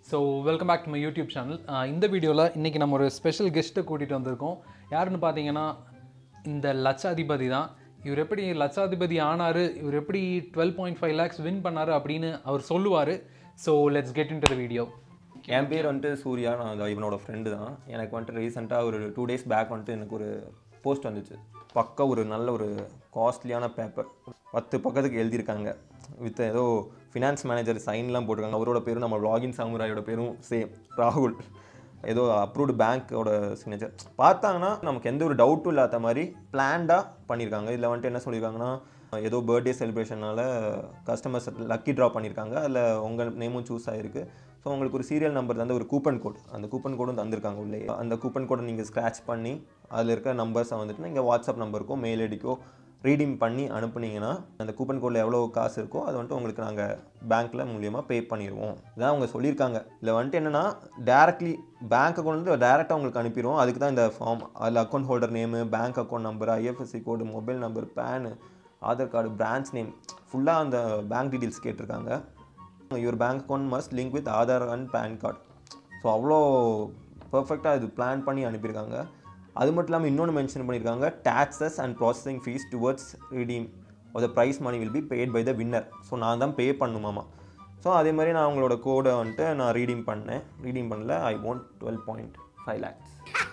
So welcome back to my YouTube channel இந்த வீடியோவில் இன்றைக்கி நம்ம ஒரு ஸ்பெஷல் கெஸ்ட்டை கூட்டிகிட்டு வந்திருக்கோம் யாருன்னு பார்த்தீங்கன்னா இந்த லட்சாதிபதி தான் இவர் எப்படி லட்சாதிபதி ஆனார் இவர் எப்படி twelve point five lakhs win பண்ணார் அப்படின்னு அவர் சொல்லுவார் so let's get into the video என் பேர் வந்துட்டு சூர்யா நான் அந்த இவனோட ஃப்ரெண்டு தான் எனக்கு வந்துட்டு ரீசெண்டாக ஒரு டூ டேஸ் பேக் வந்துட்டு எனக்கு ஒரு போஸ்ட் வந்துச்சு பக்கா ஒரு நல்ல ஒரு காஸ்ட்லியான பேப்பர் பத்து பக்கத்துக்கு எழுதியிருக்காங்க வித் ஏதோ ஃபினான்ஸ் மேனேஜர் சைன்லாம் போட்டிருக்காங்க அவரோட பேரும் நம்ம லாகின் சாமுராயோட பேரும் சேம் ராகுல் ஏதோ அப்ரூவ்டு பேங்க்கோட சிக்னேச்சர் பார்த்தாங்கன்னா நமக்கு எந்த ஒரு டவுட்டும் இல்லாத மாதிரி பிளான்டாக பண்ணியிருக்காங்க இதில் வந்துட்டு என்ன சொல்லியிருக்காங்கன்னா ஏதோ பர்த்டே செலிப்ரேஷனால கஸ்டமர்ஸ் லக்கி ட்ரா பண்ணியிருக்காங்க அதில் உங்கள் நேமும் சூஸ் ஆகிருக்கு ஸோ உங்களுக்கு ஒரு சீரியல் நம்பர் தந்து ஒரு கூப்பன் கோட் அந்த கூப்பன் கோடும் தந்திருக்காங்க உள்ளே அந்த கூப்பன் கோடை நீங்கள் ஸ்க்ராட்ச் பண்ணி அதில் இருக்க நம்பர்ஸை வந்துட்டு நீங்கள் வாட்ஸ்அப் நம்பருக்கோ மெயில் ஐடிக்கோ ரீடீம் பண்ணி அனுப்புனீங்கன்னா அந்த கூப்பன் கோடில் எவ்வளோ காசு இருக்கோ அது வந்துட்டு உங்களுக்கு நாங்கள் பேங்க்கில் மூலியமாக பே பண்ணிடுவோம் இதான் அவங்க சொல்லியிருக்காங்க இதில் வந்துட்டு என்னென்னா டேரக்ட்லி பேங்க் அக்கௌண்ட் வந்து டேரெக்டாக உங்களுக்கு அனுப்பிடுவோம் அதுக்கு தான் இந்த ஃபார்ம் அதில் account holder name bank account number IFSC code mobile number PAN Aadhaar card branch name ஃபுல்லாக அந்த பேங்க் டீட்டெயில்ஸ் கேட்டிருக்காங்க your bank account must link with Aadhaar and PAN card so அவ்வளோ பர்ஃபெக்டாக இது பிளான் பண்ணி அனுப்பியிருக்காங்க அது மட்டும் இல்லாமல் இன்னொன்று மென்ஷன் பண்ணியிருக்காங்க taxes and processing fees towards redeem of the prize money will be paid by the winner so நான் தான் பே பண்ணுமாமா ஸோ அதே மாதிரி நான் அவங்களோட கோடை வந்துட்டு நான் ரீடீம் பண்ணேன் ரீடீம் பண்ணல I won twelve point five lakhs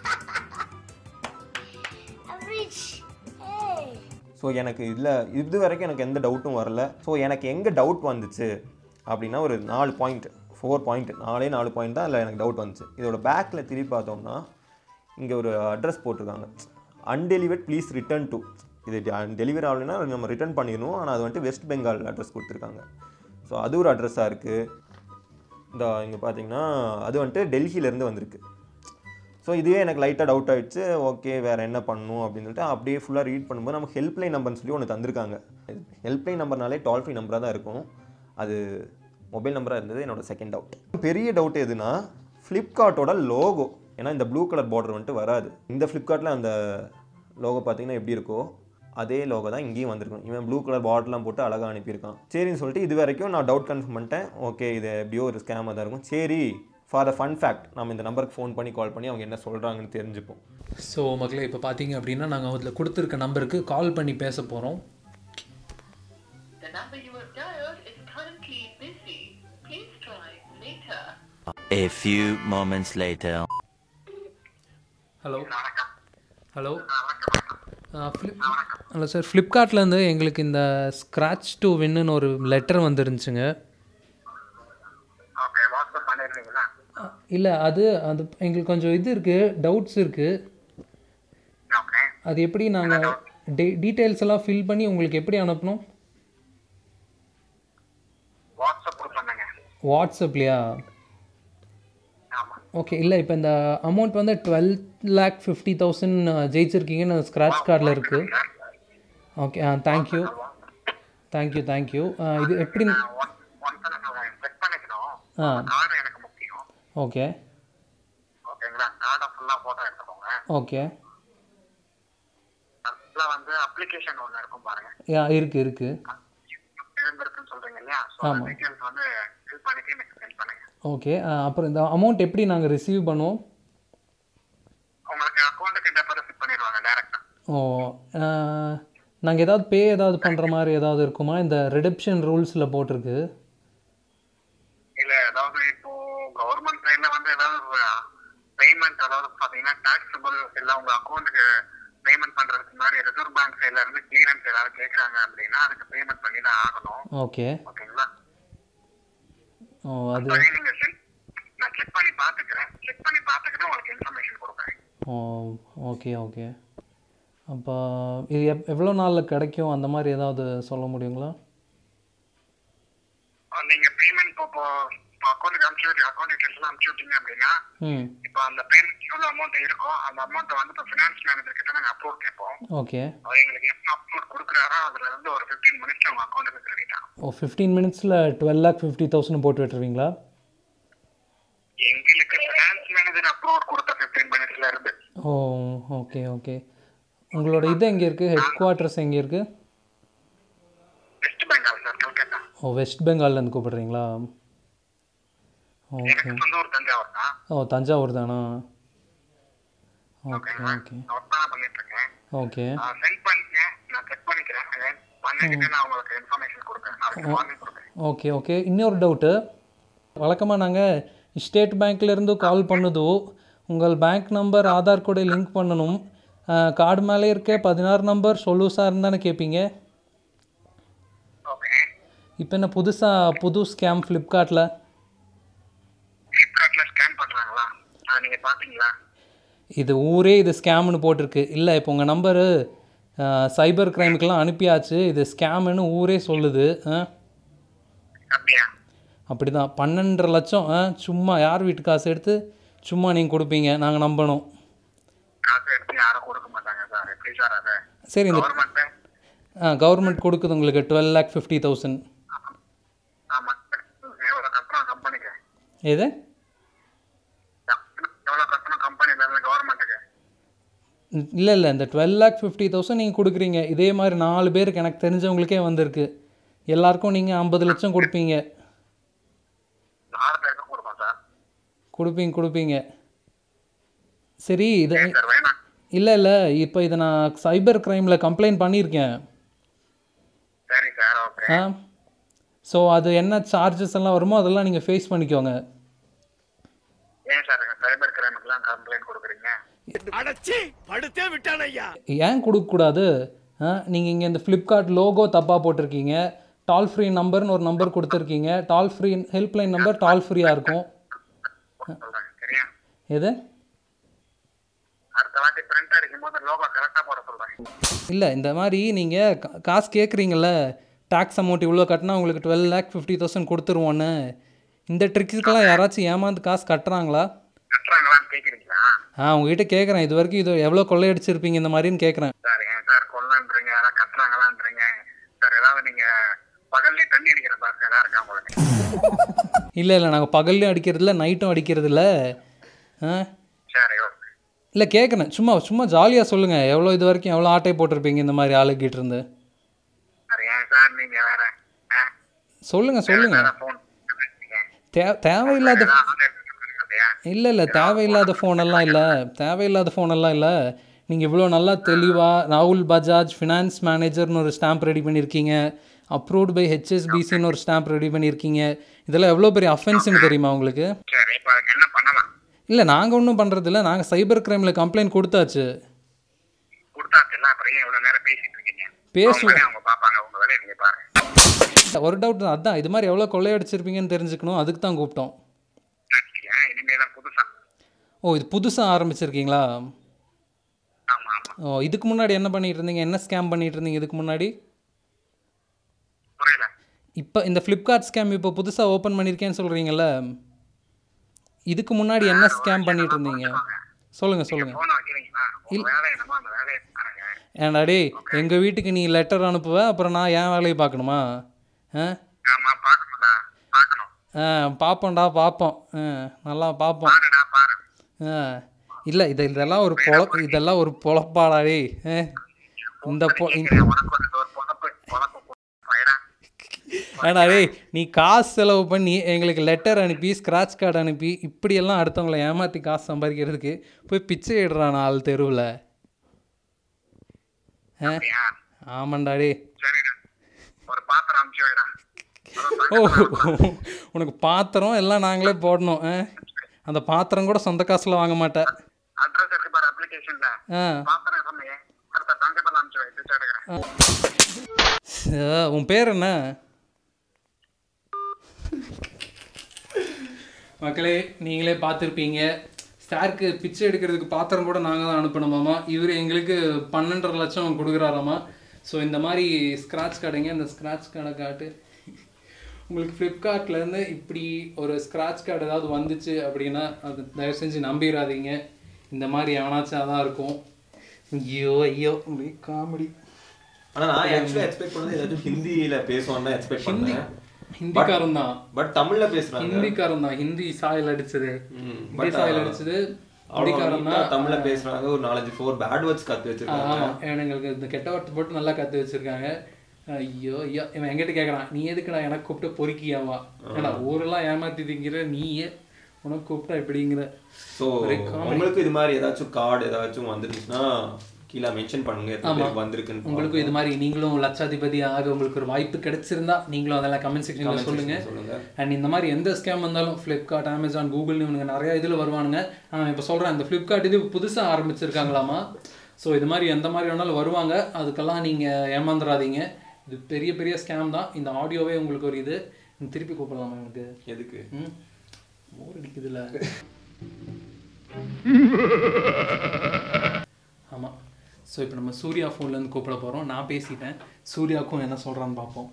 I'm rich. Hey. So எனக்கு இதில் இது வரைக்கும் எனக்கு எந்த டவுட்டும் வரல ஸோ எனக்கு எங்கே டவுட் வந்துச்சு அப்படின்னா ஒரு நாலு பாயிண்ட் ஃபோர் பாயிண்ட் நாலே நாலு பாயிண்ட் தான் அதில் எனக்கு டவுட் வந்துச்சு இதோட பேக்கில் திருப்பி பார்த்தோம்னா இங்கே ஒரு அட்ரஸ் போட்டிருக்காங்க அன்டெலிவர்ட் ப்ளீஸ் ரிட்டர்ன் டு இது டெலிவரி ஆகலைன்னா நம்ம ரிட்டர்ன் பண்ணிடணும் ஆனால் அது வந்துட்டு வெஸ்ட் பெங்கால் அட்ரஸ் கொடுத்துருக்காங்க ஸோ அது ஒரு அட்ரஸாக இருக்குது இந்த இங்கே பார்த்தீங்கன்னா அது வந்துட்டு டெல்லியிலேருந்து வந்திருக்கு ஸோ இதுவே எனக்கு லைட்டாக டவுட் ஆயிடுச்சு ஓகே வேறு என்ன பண்ணணும் அப்படின்னு சொல்லிட்டு அப்படியே ஃபுல்லாக ரீட் பண்ணும்போது நமக்கு ஹெல்ப்லைன் நம்பர்னு சொல்லி ஒன்று தந்திருக்காங்க ஹெல்ப்லைன் நம்பர்னாலே டால் ஃப்ரீ நம்பராக தான் இருக்கும் அது மொபைல் நம்பராக இருந்தது என்னோட செகண்ட் டவுட் பெரிய டவுட் எதுனா ஃப்ளிப்கார்ட்டோட லோகோ ஏன்னா இந்த ப்ளூ கலர் பார்டர் வந்துட்டு வராது இந்த ஃப்ளிப்கார்ட்டில் அந்த லோகோ பார்த்தீங்கன்னா எப்படி இருக்கோ அதே லோகோ தான் இங்கேயும் வந்திருக்கும் இவன் ப்ளூ கலர் பார்டர்லாம் போட்டு அழகாக அனுப்பியிருக்கான் சரின்னு சொல்லிட்டு இது வரைக்கும் நான் டவுட் கன்ஃபார்ம் பண்ணிட்டேன் ஓகே இது எப்படியோ ஒரு ஸ்கேமாக தான் இருக்கும் சரி ஃபார் த ஃபன் ஃபேக்ட் நம்ம இந்த நம்பருக்கு ஃபோன் பண்ணி கால் பண்ணி அவங்க என்ன சொல்கிறாங்கன்னு தெரிஞ்சுப்போம் ஸோ மக்களே இப்போ பார்த்தீங்க அப்படின்னா நாங்கள் அதில் கொடுத்துருக்க நம்பருக்கு கால் பண்ணி பேச போகிறோம் The number you have dialed is currently busy. Please try later. A few moments later. Hello hello flip hello sir ஃப்ளிப்கார்ட்லேருந்து எங்களுக்கு இந்த ஸ்க்ராட்ச் டு வின்னு ஒரு லெட்டர் வந்துருந்துச்சுங்க ஓகே வாட்ஸ்அப் பண்ணிடுறீங்களா இல்லை அது அது எங்களுக்கு கொஞ்சம் இது இருக்குது டவுட்ஸ் இருக்குது ஓகே அது எப்படி நாங்கள் டீ டீட்டெயில்ஸ் எல்லாம் ஃபில் பண்ணி உங்களுக்கு எப்படி அனுப்பணும் வாட்ஸ்அப் பண்ணுங்க வாட்ஸ்அப்லையா ஆமாம் ஓகே இல்லை இப்போ இந்த அமௌண்ட் வந்து டுவெல் லேக் ஃபிஃப்டி தௌசண்ட் ஜெயிச்சிருக்கீங்கன்னு ஸ்க்ராட்ச் கார்டில் இருக்குது ஓகே ஆ தேங்க்யூ தேங்க்யூ தேங்க்யூ இது எப்படி ஒன் ஒன் செக் பண்ணிக்கணும் ஆ கார்டு எனக்கு முக்கியம் ஓகே ஓகேங்களா கார்டை ஃபுல்லாக ஃபோட்டோ எடுத்துக்கோங்க ஓகே அதில் வந்து அப்ளிகேஷன் ஒன்று இருக்கும் பாருங்க யா இருக்குது இருக்குது இருந்திருக்குன்னு சொல்கிறீங்க இல்லையா ஸோ ஆமா. டீட்டெயில்ஸ் வந்து ஃபில் பண்ணிட்டு எனக்கு சென்ட் பண்ணுங்க ஓகே அப்புறம் இந்த அமௌண்ட் எப்படி நாங்கள் ரிசீவ் பண்ணுவோம் உங்களுக்கு அக்கௌண்ட்டுக்கு டெபாசிட் பண்ணிடுவாங்க டேரெக்டாக ஓ நாங்கள் ஏதாவது பே ஏதாவது பண்ணுற மாதிரி ஏதாவது இருக்குமா இந்த ரிடப்ஷன் ரூல்ஸில் போட்டிருக்கு இல்லை அதாவது இப்போ கவர்மெண்ட் சைடில் வந்து ஏதாவது பேமெண்ட் அதாவது பார்த்தீங்கன்னா டாக்ஸபிள் இல்லை உங்கள் அக்கௌண்ட்டுக்கு பேமெண்ட் பண்ணுறதுக்கு முன்னாடி ரிசர்வ் பேங்க் சைடில் இருந்து கிளியரன்ஸ் ஏதாவது கேட்குறாங்க அப்படின்னா அதுக்கு பேமெண்ட் பண்ணி தான் ஆகணும் ஓகே ஓகேங்களா ஓ அது சரி, நீங்க செக் நான் செக் பண்ணி பார்த்துக்கிறேன் செக் பண்ணி பார்த்துக்கிட்டு உங்களுக்கு இன்ஃபர்மேஷன் கொடுக்குறேன் ஓ ஓகே ஓகே அப்போ இது எப் எவ்வளோ நாளில் கிடைக்கும் அந்த மாதிரி ஏதாவது சொல்ல முடியுங்களா அஹ் நீங்க பேமெண்ட் இப்போ இப்போ அக்கௌண்ட்டுக்கு அனுப்பிச்சு விட்டு அக்கௌண்ட் டீட்டெயில்ஸ்லாம் அனுப்பிச்சு விட்டீங்க அப்படின்னா ம் இப்போ அந்த பேமெண்ட் எவ்வளோ அமௌண்ட் இருக்கோ அந்த அமௌண்ட்டை வந்து இப்போ ஃபினான்ஸ் மேனேஜர் கிட்ட நாங்கள் அப்ரூவ் கேட்போம் ஓகே அவர் எங்களுக்கு எப்போ அப்ரூவ் கொடுக்குறாரோ அதுல இருந்து ஒரு ஃபிஃப்டீன் மினிட்ஸ் உங்க அக்கௌண்ட்டுக்கு கிரெடிட் ஆகும் ஓ ஃபிஃப்டீன் மினிட்ஸில் டுவெல் லேக் ஃபிஃப்டி தௌசண்ட் போட்டு விட்டுருவீங்களா எங்களுக்கு ஃபினான்ஸ் மேனேஜர் அப்ரூவ் கொடுத்த ஃபிஃப்டீன் மினிட்ஸ்ல இருந்து ஓ ஓகே ஓகே உங்களோட இது எங்கே இருக்குது ஹெட் குவார்ட்டர்ஸ் எங்கே இருக்குது வெஸ்ட் பெங்கால் சார் கல்கத்தா ஓ வெஸ்ட் பெங்கால்லேருந்து கூப்பிடுறீங்களா ஓகே எனக்கு சொந்த ஊர் தஞ்சாவூர் தான் ஓ தஞ்சாவூர் தானா ஓகே ஓகேங்களா ஓகே ஒர்க் தான் பண்ணிட்டு இருக்கேன் ஓகே சென்ட் பண்ணிக்க நான் செக் பண்ணிக்கிறேன் Then பண்ணிக்கிட்டு நான் உங்களுக்கு இன்ஃபர்மேஷன் கொடுக்குறேன் நாளைக்கு மார்னிங் கொடுக்குறேன் ஓகே ஓகே இன்னொரு டவுட்டு வழக்கமாக நாங்கள் ஸ்டேட் பேங்க்லேருந்து கால் பண்ணுதோ உங்கள் பேங்க் நம்பர் ஆதார் கூட லிங்க் பண்ணணும் கார்டு மேலே இருக்க பதினாறு நம்பர் சொல்லு சார்னு தானே கேட்பீங்க ஓகே இப்போ என்ன புதுசாக புது ஸ்கேம் ஃப்ளிப்கார்ட்டில் ஃப்ளிப்கார்ட்ல ஸ்கேன் பண்றாங்களா அது நீங்க பாத்தீங்களா இது ஊரே இது ஸ்கேம்னு போட்டிருக்கு இல்லை இப்போ உங்கள் நம்பரு சைபர் கிரைமுக்கெல்லாம் அனுப்பியாச்சு இது ஸ்கேம்னு ஊரே சொல்லுது ஆ அப்படியா அப்படி தான் பன்னெண்டரை லட்சம் ஆ சும்மா யார் வீட்டு காசு எடுத்து சும்மா நீங்கள் கொடுப்பீங்க நாங்கள் நம்பணும் காசு எடுத்து யாரும் கொடுக்க மாட்டாங்க சார் எப்படி சார் அது சரி இந்த கவர்மெண்ட் ஆ கவர்மெண்ட் கொடுக்குது உங்களுக்கு டுவெல் லேக் ஃபிஃப்டி தௌசண்ட் ஆமா எவ்வளவு கட்டணும் கம்பெனிக்கு எது எவ்வளவு கட்டணும் கம்பெனில இருந்து கவர்மெண்ட்டுக்கு இல்லை இல்லை இந்த டுவெல் லேக் ஃபிஃப்டி தௌசண்ட் நீங்கள் கொடுக்குறீங்க இதே மாதிரி நாலு பேருக்கு எனக்கு தெரிஞ்சவங்களுக்கே வந்திருக்கு எல்லாருக்கும் நீங்கள் ஐம்பது லட்சம் கொடுப்பீங்க நாலு பேருக்கு கொடுப்போம் சார் கொடுப்பீங்க கொடுப்பீங்க சரி இது ஏன் சார் வேணாம் இல்லை இல்லை இப்போ இதை நான் சைபர் கிரைமில் கம்ப்ளைண்ட் பண்ணியிருக்கேன் சரி சார் ஓகே ஆ ஸோ அது என்ன சார்ஜஸ் எல்லாம் வருமோ அதெல்லாம் நீங்கள் ஃபேஸ் பண்ணிக்கோங்க ஏன் சார் சைபர் கிரைமுக்குலாம் கம்ப்ளைண்ட் கொடுக்குறீங்க ஏன் கொடுக்கக்கூடாது ஆ நீங்கள் இங்கே இந்த ஃப்ளிப்கார்ட் லோகோ தப்பாக போட்டிருக்கீங்க டால் ஃப்ரீ நம்பர்னு ஒரு நம்பர் கொடுத்துருக்கீங்க toll free helpline number toll ஃப்ரீயாக இருக்கும் சொல்றேன் சரியா எது அடுத்த வாட்டி பிரிண்ட் அடிக்கும் போது லோகோ கரெக்டா போட சொல்றேன் இல்லை இந்த மாதிரி நீங்கள் காசு கேட்குறீங்கள டேக்ஸ் அமௌண்ட் இவ்வளோ கட்டினா உங்களுக்கு டுவெல் லேக் ஃபிஃப்டி தௌசண்ட் கொடுத்துருவோன்னு இந்த ட்ரிக்ஸுக்கெல்லாம் யாராச்சும் ஏமாந்து காசு கட்டுறாங்களா கட்டுறாங்களான்னு கேக்குறீங்களா ஆ உங்ககிட்ட கேட்குறேன் இது வரைக்கும் இது எவ்வளோ கொள்ளையடிச்சிருப்பீங்க இந்த மாதிரின்னு கேட்குறேன் சார் ஏன் சார் கொல்லன்றீங்க யாராவது கட்டுறாங்களான்றீங்க சார் ஏதாவது நீங்க பகல்லே தண்ணி அடிக்கிற பாருங்க ஏதாவது இருக்கா உங்களுக்கு இல்லை இல்லை நாங்கள் பகல்லையும் அடிக்கிறதில்ல நைட்டும் அடிக்கிறதில்ல ஆ சரி ஓகே இல்லை கேட்குறேன் சும்மா சும்மா ஜாலியாக சொல்லுங்கள் எவ்வளோ இது வரைக்கும் எவ்வளோ ஆட்டை போட்டிருப்பீங்க இந்த மாதிரி ஆளுகிட்ட இருந்து சார் ஏன் சார் நீங்க வேற சொல்லுங்கள் சொல்லுங்கள் ஃபோன் தே தேவையில்லாத இல்லை இல்லை தேவையில்லாத ஃபோனெல்லாம் இல்லை தேவையில்லாத ஃபோனெல்லாம் இல்லை நீங்கள் இவ்வளோ நல்லா தெளிவாக ராகுல் பஜாஜ் ஃபினான்ஸ் மேனேஜர்னு ஒரு ஸ்டாம்ப் ரெடி பண்ணியிருக்கீங்க அப்ரூவ்டு பை ஹெச்எஸ்பிசின்னு ஒரு ஸ்டாம்ப் ரெடி பண்ணியிருக்கீங்க இதெல்லாம் எவ்வளோ பெரிய அஃபென்ஸ்னு தெரியுமா உங்களுக்கு சரி இப்போ அதுக்கு என்ன பண்ணலாம் இல்லை நாங்கள் ஒன்றும் பண்ணுறதில்ல நாங்கள் சைபர் கிரைமில் கம்ப்ளைண்ட் கொடுத்தாச்சு கொடுத்தாச்சுல அப்புறம் ஏன் இவ்வளவு நேரம் பேசிட்டு இருக்கீங்க பேசுவோம். அவங்க வேலையை அவங்க பாப்பாங்க உங்க வேலையை நீங்க பாருங்க ஒரு டவுட் தான் அதான் இது மாதிரி எவ்வளோ கொள்ளையடிச்சிருப்பீங்கன்னு தெரிஞ்சுக்கணும் அதுக்கு தான் கூப்பிட்டோம் நினைச்சிட்டியா? இனிமே தான் புதுசா ஓ இது புதுசாக ஆரம்பிச்சிருக்கீங்களா ஆமா ஆமா ஓ இதுக்கு முன்னாடி என்ன பண்ணிட்டு இருந்தீங்க என்ன ஸ்கேம் பண்ணிட்டு இருந்தீங்க இதுக்கு முன்னாடி புரியல இப்போ இந்த ஃப்ளிப்கார்ட் ஸ்கேம் இப்போ புதுசாக ஓப்பன் பண்ணியிருக்கேன்னு சொல்கிறீங்கல்ல இதுக்கு முன்னாடி என்ன ஸ்கேம் பண்ணிட்டு இருந்தீங்க சொல்லுங்கள் சொல்லுங்கள் போன வைக்கிறீங்களா உங்க வேலை என்னமோ அந்த வேலையை பாருங்க ஏன்டா டேய் எங்கள் வீட்டுக்கு நீ லெட்டர் அனுப்புவ அப்புறம் நான் என் வேலையை பார்க்கணுமா ஆ ஆமா பார்க்கணும்டா பார்க்கணும் ஆ பார்ப்போம்டா பார்ப்போம் ஆ நல்லா பார்ப்போம் பாருடா பாரு ஆ இல்லை இது இதெல்லாம் ஒரு பொழப்பு இதெல்லாம் ஒரு பொழப்பாடா டேய் ஆ இந்த பொ இந்த- கேக்குறேன், உனக்கு வந்து ஒரு பொழப்பு பொழப்பு பயிரா ஏடா டேய் நீ காசு செலவு பண்ணி எங்களுக்கு லெட்டர் அனுப்பி ஸ்க்ராட்ச் கார்டு அனுப்பி இப்படியெல்லாம் அடுத்தவங்களை ஏமாற்றி காசு சம்பாதிக்கிறதுக்கு போய் பிச்சை இடுறான் ஆள் தெருவில் ஆ அப்படியா ஆமாண்டா டே சரிடா ஒரு பாத்திரம் அனுப்பிச்சு வைடா ஓ உனக்கு பாத்திரம் எல்லாம் நாங்களே போடணும் ஆ அந்த பாத்திரம் கூட சொந்த காசில் வாங்க மாட்டேன் அட்ரஸ் இருக்கு பாரு அப்ளிகேஷன்ல ஆ பாத்திரம் சொன்னீங்க அடுத்த தங்கத்தில் அனுப்பிச்சு வை பிச்சை எடுக்கிறேன் ஆ, உன் பேர் என்ன மக்களே நீங்களே பார்த்துருப்பீங்க ஸ்டாருக்கு பிச்சை எடுக்கிறதுக்கு பாத்திரம் கூட நாங்கள் தான் அனுப்பணுமாமா இவர் எங்களுக்கு பன்னெண்டரை லட்சம் கொடுக்குறாராமா ஸோ இந்த மாதிரி ஸ்க்ராட்ச் கார்டுங்க இந்த ஸ்க்ராட்ச் கார்டை காட்டு உங்களுக்கு ஃப்ளிப்கார்ட்லேருந்து இப்படி ஒரு ஸ்க்ராட்ச் கார்டு ஏதாவது வந்துச்சு அப்படின்னா அது தயவு செஞ்சு நம்பிடாதீங்க இந்த மாதிரி எவனாச்சும் தான் இருக்கும் ஐயோ ஐயோ காமெடி ஆனா நான் ஆக்சுவலா எக்ஸ்பெக்ட் பண்ணது ஏதாச்சும் ஹிந்தியில பேசுவான்னு எக்ஸ்பெக்ட் ஹிந்தி பண்ணேன் ஹிந்திக்காரன் தான் பட் தமிழ்ல பேசுறாங்க ஹிந்திக்காரன் தான் ஹிந்தி சாயல் அடிச்சது ம், ஹிந்தி but, சாயல் uh, அடிச்சது அவ்வளோ ஹிந்திக்காரன் neat ஆ தான் தமிழ்ல பேசுறாங்க ஒரு நாலஞ்சு ஃபோர் பேட் வேர்ட்ஸ் கத்து வச்சிருக்காங்க ஆமா எங்களுக்கு இந்த கெட்ட வார்த்தை போட்டு நல்லா கற்று வச்சிருக்காங்க ஐயோ ஐயோ இவன் எங்கிட்ட கேட்குறான் நீ எதுக்குடா எனக்கு கூப்பிட்டு பொறுக்கியாவா ஏடா ஊரெல்லாம் ஏமாத்தி திங்கிற நீயே உனக்கு கூப்பிட்டா எப்படிங்கிற ஸோ உங்களுக்கு இது மாதிரி ஏதாச்சும் கார்டு ஏதாச்சும் வந்துருந்துச்சுன்னா கீழே மென்ஷன் பண்ணுங்க எத்தனை பேருக்கு வந்திருக்குன்னு உங்களுக்கும் இது மாதிரி நீங்களும் லட்சாதிபதி ஆக உங்களுக்கு ஒரு வாய்ப்பு கிடைச்சிருந்தா நீங்களும் அதெல்லாம் கமெண்ட் செக்ஷனில் சொல்லுங்க சொல்லுங்க அண்ட் இந்த மாதிரி எந்த ஸ்கேம் வந்தாலும் ஃப்ளிப்கார்ட் அமேசான் கூகுள்னு இவனுங்க நிறைய இதில் வருவானுங்க நான் இப்போ சொல்கிறேன் இந்த ஃப்ளிப்கார்ட் இது புதுசாக ஆரம்பிச்சிருக்காங்களாமா ஸோ இது மாதிரி எந்த மாதிரி வேணாலும் வருவாங்க அதுக்கெல்லாம் நீங்கள் ஏமாந்துடாதீங்க இது பெரிய பெரிய ஸ்கேம் தான் இந்த ஆடியோவே உங்களுக்கு ஒரு இது நீங்க திருப்பி கூப்பிடலாமா எனக்கு எதுக்கு ம் போர் அடிக்குதுல்ல ஆமாம் ஸோ இப்போ நம்ம சூர்யா ஃபோன்லேருந்து கூப்பிட போகிறோம் நான் பேசிட்டேன் சூர்யாவுக்கும் என்ன சொல்கிறான்னு பார்ப்போம்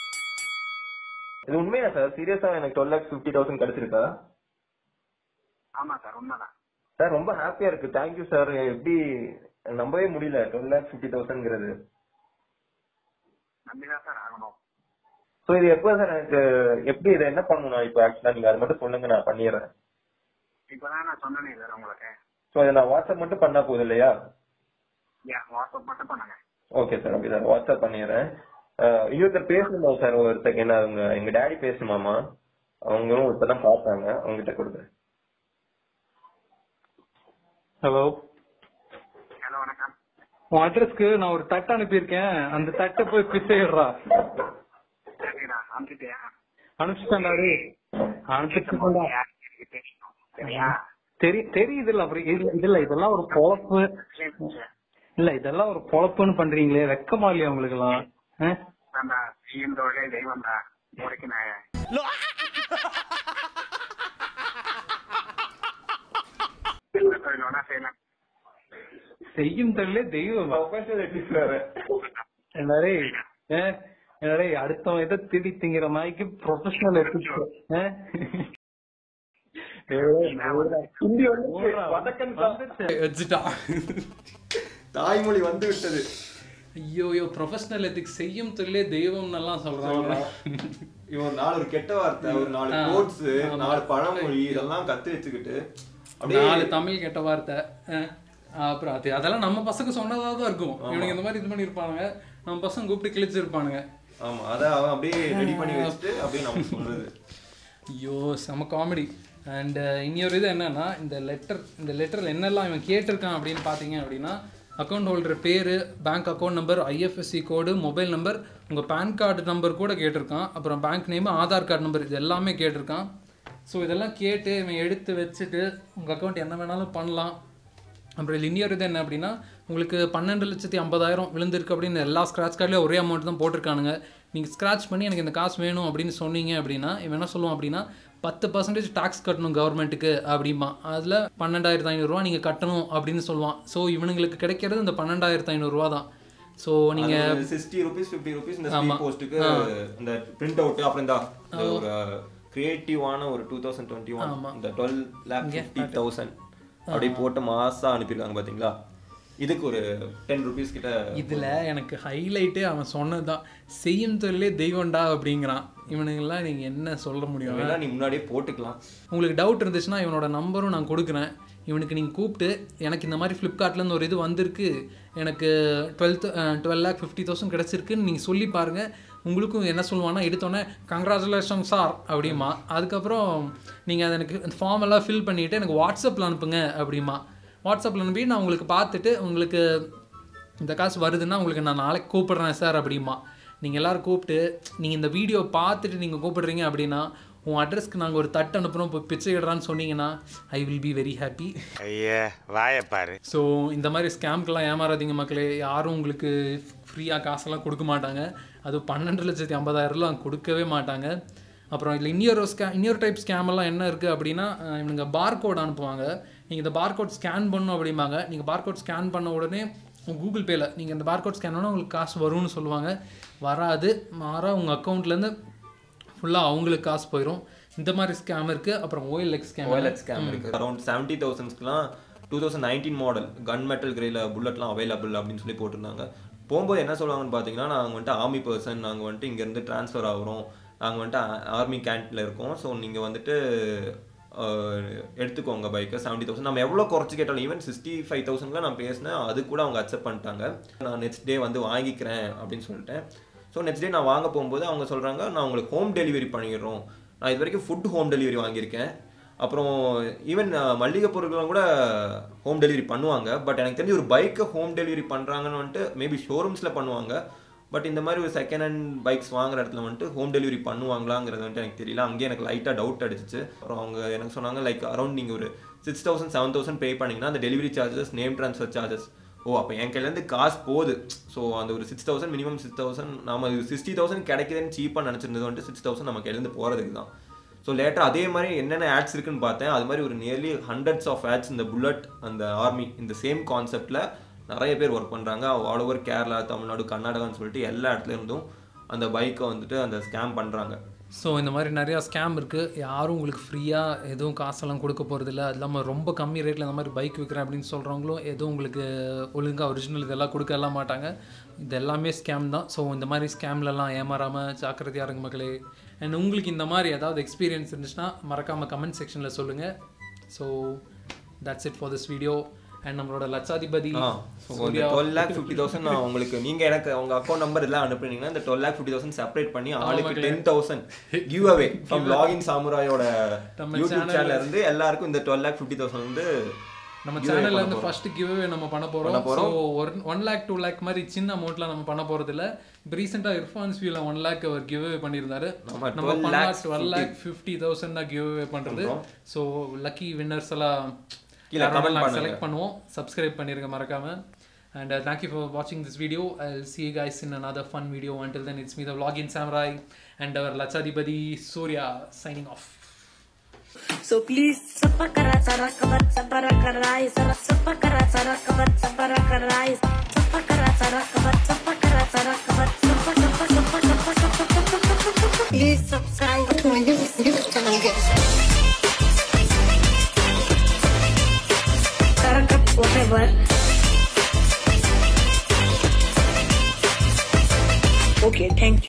இது உண்மையா சார் சீரியஸா எனக்கு டுவெல் லேக்ஸ் ஃபிஃப்டி தௌசண்ட் கிடைச்சிருக்கா ஆமா சார் உண்மைதான் சார் ரொம்ப ஹாப்பியா இருக்கு தேங்க்யூ சார் எப்படி நம்பவே முடியல டுவெல் லேக்ஸ் ஃபிஃப்டி தௌசண்ட்ங்கிறது நம்பிதான் சார் ஆகணும் ஸோ இது எப்போ சார் எனக்கு எப்படி இதை என்ன பண்ணணும் இப்போ ஆக்சுவலா நீங்க அது மட்டும் சொல்லுங்க நான் பண்ணிடுறேன் இப்பதான் நான் சொன்னேனே சார் உங்களுக்கு ஸோ இதை நான் வாட்ஸ்அப் மட்டும் பண்ணா போதும் இல்லையா யா வாட்ஸ்அப் மட்டும் பண்ணுங்க okay sir okay sir WhatsApp பண்ணிடுறேன் அஹ், இன்னொருத்தர் பேசணுமா சார் ஒரு செகண்ட் அவங்க எங்க டேடி பேசணுமாமா அவங்களும் இப்பதான் பார்த்தாங்க அவங்ககிட்ட கொடுக்குறேன் ஹலோ ஹலோ வணக்கம் உன் அட்ரஸ்க்கு நான் ஒரு தட்டை அனுப்பியிருக்கேன் அந்த தட்டை போய் பிச்சைடுறா சரிடா அனுப்பிட்டியா அனுப்பிச்சிட்டாண்டா அனுப்பிச்சுட்டா யாருக்கு பேசணும் சரியா தெரி தெரியுதுல்ல அப்புறம் இல்ல இதுல இதெல்லாம் ஒரு பொழப்பு இல்ல இதெல்லாம் ஒரு பொழப்புன்னு பண்றீங்களே வெக்கமா இல்லையா உங்களுக்கு எல்லாம் தான்டா செய்யும் தொழிலே தெய்வம்டா முறைக்கு நாய எந்த தொழிலோட செய்யலாம் செய்யும் தொழிலே தெய்வம் என்னடே என்னடே அடுத்தவன் எதை திடி திங்கிற நாய்க்கு ப்ரொஃபஷனல் தாய்மொழி வந்து விட்டது ஐயோ ஐயோ ப்ரொஃபஷனல் எத்திக்ஸ் செய்யும் தொழிலே தெய்வம்னு எல்லாம் சொல்றாங்க இவன் நாலு ஒரு கெட்ட வார்த்தை ஒரு நாலு கோட்ஸ் நாலு பழமொழி இதெல்லாம் கத்து வச்சுக்கிட்டு அப்படியே நாலு தமிழ் கெட்ட வார்த்தை அஹ், அப்புறம் அது அதெல்லாம் நம்ம பசங்க சொன்னதா தான் இருக்கும் இவனுங்க இந்த மாதிரி இது பண்ணியிருப்பானுங்க நம்ம பசங்க கூப்பிட்டு கிழிச்சிருப்பானுங்க ஆமா அத அவன் அப்படியே ரெடி பண்ணி வச்சுட்டு அப்படியே நமக்கு சொல்றது ஐயோ செம காமெடி அண்ட் இன்னொரு இது என்னன்னா இந்த லெட்டர் இந்த லெட்டரில் என்னெல்லாம் இவன் கேட்டிருக்கான் அப்படின்னு பார்த்தீங்க அப்படின்னா அக்கௌண்ட் ஹோல்டர் பேர் bank account number IFSC code mobile number உங்கள் பேன் கார்டு நம்பர் கூட கேட்டிருக்கான் அப்புறம் bank name Aadhaar card number இது எல்லாமே கேட்டிருக்கான் ஸோ இதெல்லாம் கேட்டு இவன் எடுத்து வச்சுட்டு உங்கள் அக்கௌண்ட் என்ன வேணாலும் பண்ணலாம் அப்புறம் லினியர் இது என்ன அப்படின்னா உங்களுக்கு பன்னெண்டு லட்சத்தி ஐம்பதாயிரம் விழுந்திருக்கு அப்படின்னு எல்லா ஸ்க்ராட்ச் கார்ட்லேயும் ஒரே அமௌண்ட் தான் போட்டிருக்கானுங்க நீங்கள் ஸ்க்ராட்ச் பண்ணி எனக்கு இந்த காசு வேணும் அப்படின்னு சொன்னீங்க அப்படின்னா இவன் என்ன சொல்லுவான் அப்படின்னா பத்து பர்சன்டேஜ் டாக்ஸ் கட்டணும் கவர்மெண்ட்டுக்கு அப்படிமா அதில் பன்னெண்டாயிரத்து ஐநூறுரூவா நீங்கள் கட்டணும் அப்படின்னு சொல்லுவான் ஸோ இவனுங்களுக்கு கிடைக்கிறது இந்த பன்னெண்டாயிரத்து ஐநூறுரூவா தான் ஸோ நீங்கள் சிக்ஸ்டி ருபீஸ் ஃபிஃப்டி ருபீஸ் இந்த ஸ்பீட் போஸ்ட்டுக்கு இந்த பிரிண்ட் அவுட் அப்புறம் இந்த இந்த ஒரு கிரியேட்டிவான ஒரு டூ தௌசண்ட் டுவெண்ட்டி ஒன் இந்த டுவெல் லேக் ஃபிஃப்டி தௌசண்ட் அப்படி போட்டு மாசா அனுப்பியிருக்காங்க பாத்தீங்களா இதுக்கு ஒரு டென் ருபீஸ் கிட்ட இதில் எனக்கு ஹைலைட்டே அவன் சொன்னது தான் செய்யும் தொழிலே தெய்வம்டா அப்படிங்கிறான் இவனுங்கெல்லாம் நீங்கள் என்ன சொல்ல முடியும் வேணா நீ முன்னாடியே போட்டுக்கலாம் உங்களுக்கு டவுட் இருந்துச்சுன்னா இவனோட நம்பரும் நான் கொடுக்குறேன் இவனுக்கு நீங்கள் கூப்பிட்டு எனக்கு இந்த மாதிரி ஃப்ளிப்கார்ட்லேருந்து ஒரு இது வந்திருக்கு எனக்கு twelfth twelve lakh fifty thousand கிடச்சிருக்குன்னு நீங்கள் சொல்லி பாருங்கள் உங்களுக்கும் என்ன சொல்லுவான்னா எடுத்தோன்னே கங்க்ராச்சுலேஷன் சார் அப்படிமா அதுக்கப்புறம் நீங்கள் அதை எனக்கு ஃபார்ம் எல்லாம் ஃபில் பண்ணிவிட்டு எனக்கு வாட்ஸ்அப்பில் அனுப்புங்க அப்படிமா வாட்ஸ்அப்பில் அனுப்பி நான் உங்களுக்கு பார்த்துட்டு உங்களுக்கு இந்த காசு வருதுன்னா உங்களுக்கு நான் நாளைக்கு கூப்பிடுறேன் சார் அப்படிமா நீங்கள் எல்லோரும் கூப்பிட்டு நீங்கள் இந்த வீடியோ பார்த்துட்டு நீங்கள் கூப்பிடுறீங்க அப்படின்னா உன் அட்ரஸ்க்கு நாங்கள் ஒரு தட்டு அனுப்புகிறோம் இப்போ பிச்சை இடுறான்னு சொன்னீங்கன்னா I will be very happy ஐயா வாயப்பாரு ஸோ இந்த மாதிரி ஸ்கேம்க்கெல்லாம் ஏமாறாதீங்க மக்களே யாரும் உங்களுக்கு ஃப்ரீயாக காசெல்லாம் கொடுக்க மாட்டாங்க அது பன்னெண்டு லட்சத்தி ஐம்பதாயிரம்லாம் கொடுக்கவே மாட்டாங்க அப்புறம் இதில் இன்னொரு ஸ்கே இன்னொரு டைப் ஸ்கேமெல்லாம் என்ன இருக்குது அப்படின்னா அஹ் இவனுங்க பார்கோட் அனுப்புவாங்க நீங்கள் இந்த பார்கோட் ஸ்கேன் பண்ணணும் அப்படிம்பாங்க நீங்கள் பார்கோட் ஸ்கேன் பண்ண உடனே கூகுள் பேயில் நீங்கள் இந்த பார்கோட் ஸ்கேன் பண்ணால் உங்களுக்கு காசு வரும்னு சொல்லுவாங்க வராது மாறா உங்கள் அக்கௌண்ட்லேருந்து ஃபுல்லாக அவங்களுக்கு காசு போயிடும் இந்த மாதிரி ஸ்கேம் இருக்குது அப்புறம் ஓஎல்எக்ஸ் ஸ்கேம் OLX ஸ்கேம் இருக்கு அரௌண்ட் செவன்ட்டி தௌசண்ட்ஸ்க்குலாம் two thousand nineteen model gun metal கிரேல புல்லட்லாம் அவைலபிள் அப்படின்னு சொல்லி போட்டிருந்தாங்க போகும்போது என்ன சொல்லுவாங்கன்னு பார்த்தீங்கன்னா நாங்கள் வந்துட்டு ஆர்மி பர்சன் நாங்கள் வந்துட்டு இங்கேருந்து ட்ரான்ஸ்ஃபர் ஆகுறோம் நாங்கள் வந்துட்டு ஆர்மி கேண்ட்டில் இருக்கோம் ஸோ நீங்கள் வந்துட்டு அஹ், எடுத்துக்கோங்க பைக்கை செவன்ட்டி தௌசண்ட் நம்ம எவ்வளோ குறைச்சி கேட்டாலும் ஈவன் சிக்ஸ்டி ஃபைவ் தௌசண்ட்லாம் நான் பேசினேன் அது கூட அவங்க அக்செப்ட் பண்ணிட்டாங்க நான் நெக்ஸ்ட் டே வந்து வாங்கிக்கிறேன் அப்படின்னு சொல்லிட்டேன் ஸோ ஸோ நெக்ஸ்ட் டே நான் வாங்க போகும்போது அவங்க சொல்கிறாங்க நான் உங்களுக்கு ஹோம் டெலிவரி பண்ணிடுறோம் நான் இது வரைக்கும் ஃபுட் ஹோம் டெலிவரி வாங்கியிருக்கேன் அப்புறம் ஈவன் மளிகை பொருட்களும் கூட ஹோம் டெலிவரி பண்ணுவாங்க பட் எனக்கு தெரிஞ்சு ஒரு பைக்கை ஹோம் டெலிவரி பண்ணுறாங்கன்னு வந்துட்டு மேபி ஷோரூம்ஸில் பண்ணுவாங்க பட் இந்த மாதிரி ஒரு செகண்ட் ஹேண்ட் பைக்ஸ் வாங்குற இடத்துல வந்துட்டு ஹோம் டெலிவரி பண்ணுவாங்களாங்கிறது வந்துட்டு எனக்கு தெரியல அங்கேயே எனக்கு லைட்டாக டவுட் அடிச்சிச்சு அப்புறம் அவங்க எனக்கு சொன்னாங்க லைக் அரௌண்ட் நீங்கள் ஒரு six thousand seven thousand pay பண்ணிங்கன்னா அந்த delivery charges name transfer charges ஓ அப்போ என் கையிலேருந்து காசு போகுது ஸோ அந்த ஒரு six thousand minimum six thousand நம்ம சிக்ஸ்டி தௌசண்ட் கிடைக்குதுன்னு சீப்பாக நினச்சிருந்தது வந்துட்டு சிக்ஸ் தௌசண்ட் நம்ம கையிலேருந்து போகிறதுக்கு தான் ஸோ லேட்டர் அதே மாதிரி என்னென்ன ஆட்ஸ் இருக்குன்னு பார்த்தேன் அது மாதிரி ஒரு நியர்லி ஹண்ட்ரட்ஸ் ஆஃப் ஆட்ஸ் இந்த புல்லட் அந்த ஆர்மி இந்த சேம் கான்செப்டில் நிறைய பேர் ஒர்க் பண்ணுறாங்க ஆல் ஓவர் கேரளா தமிழ்நாடு கர்நாடகான்னு சொல்லிட்டு எல்லா இடத்துல இருந்தும் அந்த பைக்கை வந்துட்டு அந்த ஸ்கேம் பண்ணுறாங்க ஸோ இந்த மாதிரி நிறையா ஸ்கேம் இருக்குது யாரும் உங்களுக்கு ஃப்ரீயாக எதுவும் காசெல்லாம் கொடுக்க போகிறதில்ல அது இல்லாமல் ரொம்ப கம்மி ரேட்டில் இந்த மாதிரி பைக் விற்கிறேன் அப்படின்னு சொல்கிறவங்களும் எதுவும் உங்களுக்கு ஒழுங்காக ஒரிஜினல் இதெல்லாம் கொடுக்கலாம் மாட்டாங்க இது எல்லாமே ஸ்கேம் தான் ஸோ இந்த மாதிரி ஸ்கேம்லலாம் ஏமாறாமல் ஜாக்கிரதையாக இருங்க மக்களே அண்ட் உங்களுக்கு இந்த மாதிரி ஏதாவது எக்ஸ்பீரியன்ஸ் இருந்துச்சுன்னா மறக்காமல் கமெண்ட் செக்ஷனில் சொல்லுங்கள் so that's it for this video and நம்மளோட லட்சாதிபதி ஆ ஸோ இந்த டுவெல் லேக் ஃபிஃப்டி தௌசண்ட் நான் உங்களுக்கு நீங்கள் எனக்கு உங்க அக்கௌண்ட் நம்பர் எல்லாம் அனுப்புனீங்கன்னா இந்த twelve lakh fifty thousand separate பண்ணி ஆளுக்கு ten thousand give away from login சாமுராயோட நம்ம யூடியூப் சேனல்ல இருந்து எல்லாருக்கும் இந்த டுவெல் லேக் ஃபிஃப்டி தௌசண்ட் வந்து நம்ம giveaway சேனல்ல பண்ண இருந்து போறோம். ஃபர்ஸ்ட் கிவ்அவே நம்ம பண்ண போறோம் ஸோ ஒரு ஒன் லேக் டூ லேக் மாதிரி சின்ன அமௌண்ட்ல நம்ம பண்ண போறது இல்ல இப்போ ரீசெண்டாக இர்ஃபான்ஸ் வியூல ஒன் லேக் அவர் கிவ்அவே பண்ணியிருந்தாரு நம்ம நம்ம 12 பண்ணா lakhs twelve lakh fifty thousand தான் கிவ்அவே பண்றது ஸோ லக்கி வின்னர்ஸ் எல்லாம் கீழே comment பண்ணுங்க. செலக்ட் பண்ணுவோம் சப்ஸ்கிரைப் பண்ணிருங்க மறக்காம And uh, thank you for watching this video. I'll see you guys in another fun video. Until then, it's me, the Vlogin Samurai, and our Lachadipati Surya signing off. So please sapakara sarakabat saparakarai sarak sapakara sarakabat saparakarai sapakara sarakabat sapakara sarakabat sapa sapa sapa sapa sapa sapa sapa Please subscribe to my YouTube channel guys. Sarakat whatever. Okay, thank you.